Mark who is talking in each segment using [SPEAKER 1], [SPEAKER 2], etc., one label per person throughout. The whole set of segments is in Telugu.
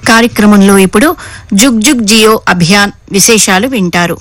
[SPEAKER 1] కార్యక్రమంలో ఇప్పుడు జుగ్ జుగ్ జియో అభియాన్ విశేషాలు వింటారు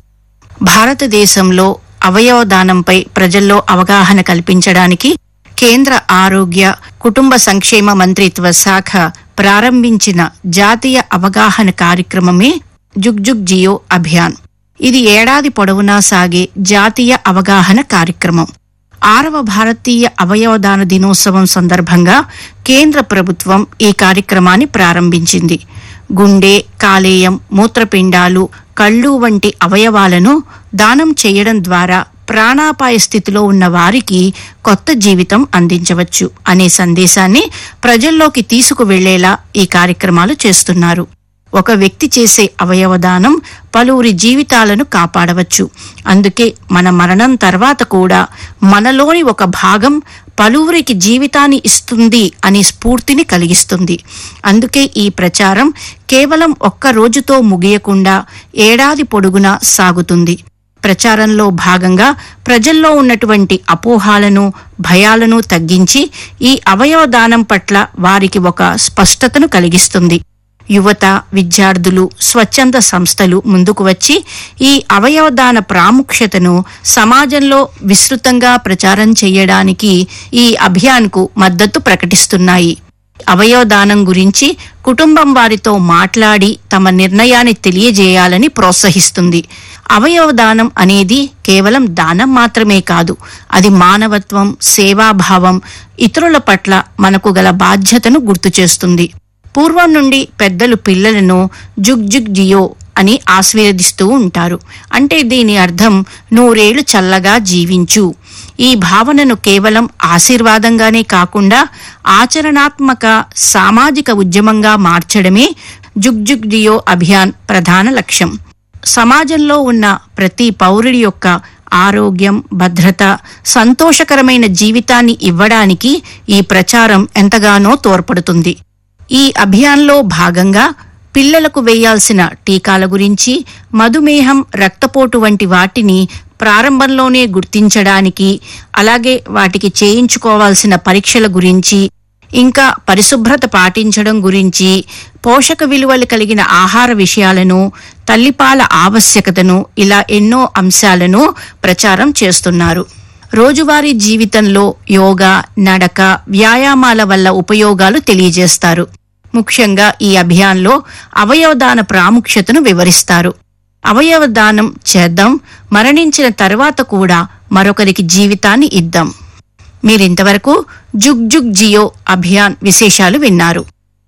[SPEAKER 1] భారతదేశంలో అవయవ దానంపై ప్రజల్లో అవగాహన కల్పించడానికి కేంద్ర ఆరోగ్య కుటుంబ సంక్షేమ మంత్రిత్వ శాఖ ప్రారంభించిన జాతీయ అవగాహన కార్యక్రమమే జుగ్ జుగ్ జియో అభియాన్ ఇది ఏడాది పొడవునా సాగే జాతీయ అవగాహన కార్యక్రమం ఆరవ భారతీయ అవయవదాన దినోత్సవం సందర్భంగా కేంద్ర ప్రభుత్వం ఈ కార్యక్రమాన్ని ప్రారంభించింది గుండె కాలేయం మూత్రపిండాలు కళ్ళు వంటి అవయవాలను దానం చేయడం ద్వారా ప్రాణాపాయ స్థితిలో ఉన్న వారికి కొత్త జీవితం అందించవచ్చు అనే సందేశాన్ని ప్రజల్లోకి తీసుకువెళ్లేలా ఈ కార్యక్రమాలు చేస్తున్నారు ఒక వ్యక్తి చేసే అవయవదానం పలువురి జీవితాలను కాపాడవచ్చు అందుకే మన మరణం తర్వాత కూడా మనలోని ఒక భాగం పలువురికి జీవితాన్ని ఇస్తుంది అనే స్ఫూర్తిని కలిగిస్తుంది అందుకే ఈ ప్రచారం కేవలం ఒక్క రోజుతో ముగియకుండా ఏడాది పొడుగునా సాగుతుంది ప్రచారంలో భాగంగా ప్రజల్లో ఉన్నటువంటి అపోహాలను భయాలను తగ్గించి ఈ అవయవ దానం పట్ల వారికి ఒక స్పష్టతను కలిగిస్తుంది యువత విద్యార్థులు స్వచ్ఛంద సంస్థలు ముందుకు వచ్చి ఈ అవయవదాన ప్రాముఖ్యతను సమాజంలో విస్తృతంగా ప్రచారం చేయడానికి ఈ అభియాన్కు మద్దతు ప్రకటిస్తున్నాయి అవయవదానం గురించి కుటుంబం వారితో మాట్లాడి తమ నిర్ణయాన్ని తెలియజేయాలని ప్రోత్సహిస్తుంది అవయవదానం అనేది కేవలం దానం మాత్రమే కాదు అది మానవత్వం సేవాభావం ఇతరుల పట్ల మనకు గల బాధ్యతను గుర్తు చేస్తుంది పూర్వం నుండి పెద్దలు పిల్లలను జుగ్ జుగ్ జియో అని ఆశీర్వదిస్తూ ఉంటారు అంటే దీని అర్థం నూరేళ్లు చల్లగా జీవించు ఈ భావనను కేవలం ఆశీర్వాదంగానే కాకుండా ఆచరణాత్మక సామాజిక ఉద్యమంగా మార్చడమే జుగ్ జుగ్ జియో అభియాన్ ప్రధాన లక్ష్యం సమాజంలో ఉన్న ప్రతి పౌరుడి యొక్క ఆరోగ్యం భద్రత సంతోషకరమైన జీవితాన్ని ఇవ్వడానికి ఈ ప్రచారం ఎంతగానో తోడ్పడుతుంది ఈ అభియాన్లో భాగంగా పిల్లలకు వేయాల్సిన టీకాల గురించి మధుమేహం రక్తపోటు వంటి వాటిని ప్రారంభంలోనే గుర్తించడానికి అలాగే వాటికి చేయించుకోవాల్సిన పరీక్షల గురించి ఇంకా పరిశుభ్రత పాటించడం గురించి పోషక విలువలు కలిగిన ఆహార విషయాలను తల్లిపాల ఆవశ్యకతను ఇలా ఎన్నో అంశాలను ప్రచారం చేస్తున్నారు రోజువారీ జీవితంలో యోగా నడక వ్యాయామాల వల్ల ఉపయోగాలు తెలియజేస్తారు ముఖ్యంగా ఈ అభియాన్లో అవయవదాన ప్రాముఖ్యతను వివరిస్తారు అవయవదానం చేద్దాం మరణించిన తర్వాత కూడా మరొకరికి జీవితాన్ని ఇద్దాం మీరింతవరకు జుగ్ జుగ్ జియో అభియాన్ విశేషాలు విన్నారు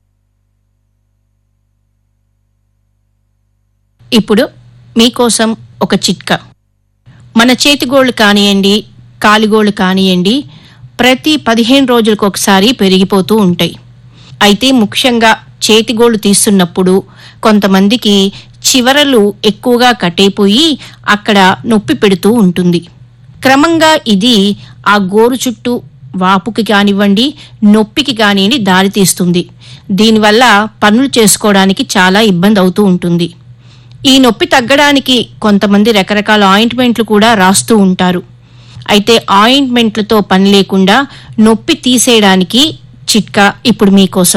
[SPEAKER 1] ఇప్పుడు మీకోసం ఒక చిట్కా మన చేతిగోళ్లు కానియండి కాలిగోళ్లు కానియండి ప్రతి పదిహేను రోజులకు ఒకసారి పెరిగిపోతూ ఉంటాయి అయితే ముఖ్యంగా చేతిగోళ్లు తీస్తున్నప్పుడు కొంతమందికి చివరలు ఎక్కువగా కట్టయిపోయి అక్కడ నొప్పి పెడుతూ ఉంటుంది క్రమంగా ఇది ఆ గోరు చుట్టూ వాపుకి కానివ్వండి నొప్పికి కానివ్వండి దారితీస్తుంది దీనివల్ల పనులు చేసుకోవడానికి చాలా ఇబ్బంది అవుతూ ఉంటుంది ఈ నొప్పి తగ్గడానికి కొంతమంది రకరకాల ఆయింట్మెంట్లు కూడా రాస్తూ ఉంటారు అయితే ఆయింట్మెంట్లతో పని లేకుండా నొప్పి తీసేయడానికి చిట్కా ఇప్పుడు మీకోసం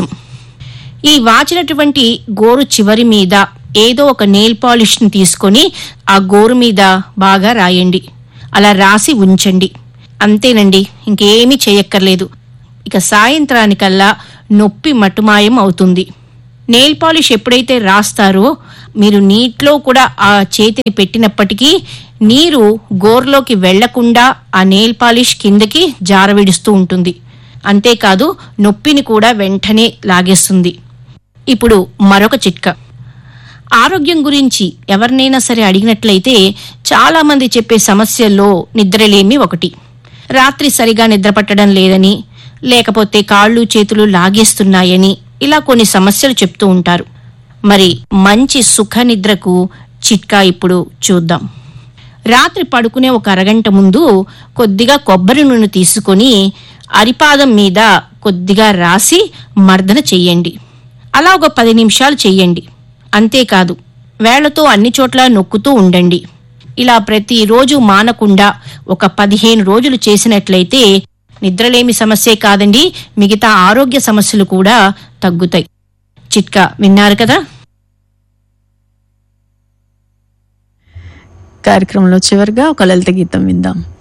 [SPEAKER 1] ఈ వాచినటువంటి గోరు చివరి మీద ఏదో ఒక నెయిల్ పాలిష్ని తీసుకొని ఆ గోరు మీద బాగా రాయండి అలా రాసి ఉంచండి అంతేనండి ఇంకేమీ చేయక్కర్లేదు ఇక సాయంత్రానికల్లా నొప్పి మటుమాయం అవుతుంది నెయిల్ పాలిష్ ఎప్పుడైతే రాస్తారో మీరు నీటిలో కూడా ఆ చేతిని పెట్టినప్పటికీ నీరు గోర్లోకి వెళ్లకుండా ఆ నెయిల్ పాలిష్ కిందకి జారవిడుస్తూ ఉంటుంది అంతేకాదు నొప్పిని కూడా వెంటనే లాగేస్తుంది ఇప్పుడు మరొక చిట్కా ఆరోగ్యం గురించి ఎవరినైనా సరే అడిగినట్లయితే చాలా మంది చెప్పే సమస్యల్లో నిద్రలేమి ఒకటి రాత్రి సరిగా నిద్ర పట్టడం లేదని లేకపోతే కాళ్ళు చేతులు లాగేస్తున్నాయని ఇలా కొన్ని సమస్యలు చెప్తూ ఉంటారు మరి మంచి సుఖ నిద్రకు చిట్కా ఇప్పుడు చూద్దాం రాత్రి పడుకునే ఒక అరగంట ముందు కొద్దిగా కొబ్బరి నూనె తీసుకొని అరిపాదం మీద కొద్దిగా రాసి మర్దన చెయ్యండి అలా ఒక పది నిమిషాలు చెయ్యండి అంతేకాదు వేళ్లతో అన్ని చోట్ల నొక్కుతూ ఉండండి ఇలా ప్రతిరోజు మానకుండా ఒక పదిహేను రోజులు చేసినట్లయితే నిద్రలేమి సమస్యే కాదండి మిగతా ఆరోగ్య సమస్యలు కూడా తగ్గుతాయి చిట్కా విన్నారు కదా
[SPEAKER 2] కార్యక్రమంలో చివరిగా ఒక లలిత గీతం విందాం